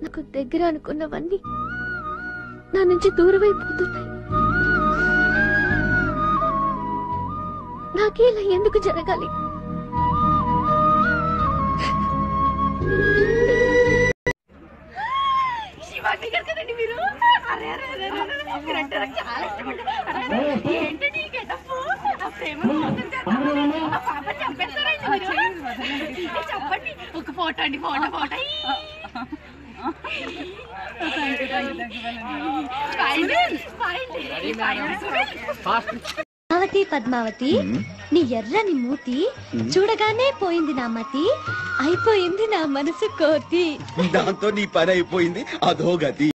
నాకు దగ్గర అనుకున్నవన్నీ నా నుంచి దూరమైపోతున్నాయి నాకే ఇలా ఎందుకు జరగాలి శివాజీ గారు కదండి మీరు అరే అరే అరే అరే, అరే, మీరంటే నాకు చాలా ఇష్టమండి అరే, అరే, ఏంటండి ఈ getup? ఆ ప్రేమ మోసం చేద్దామని ఆ పాప చంపేస్తారండి మీరు ఏ, చెప్పండి ఒక ఫోటో అండి ఫోటో ఫోటో పద్మావతి పద్మావతి నీ ఎర్రని మూతి చూడగానే పోయింది నా మతి అయిపోయింది నా మనసు కోతి దాంతో నీ పని అయిపోయింది అధోగతి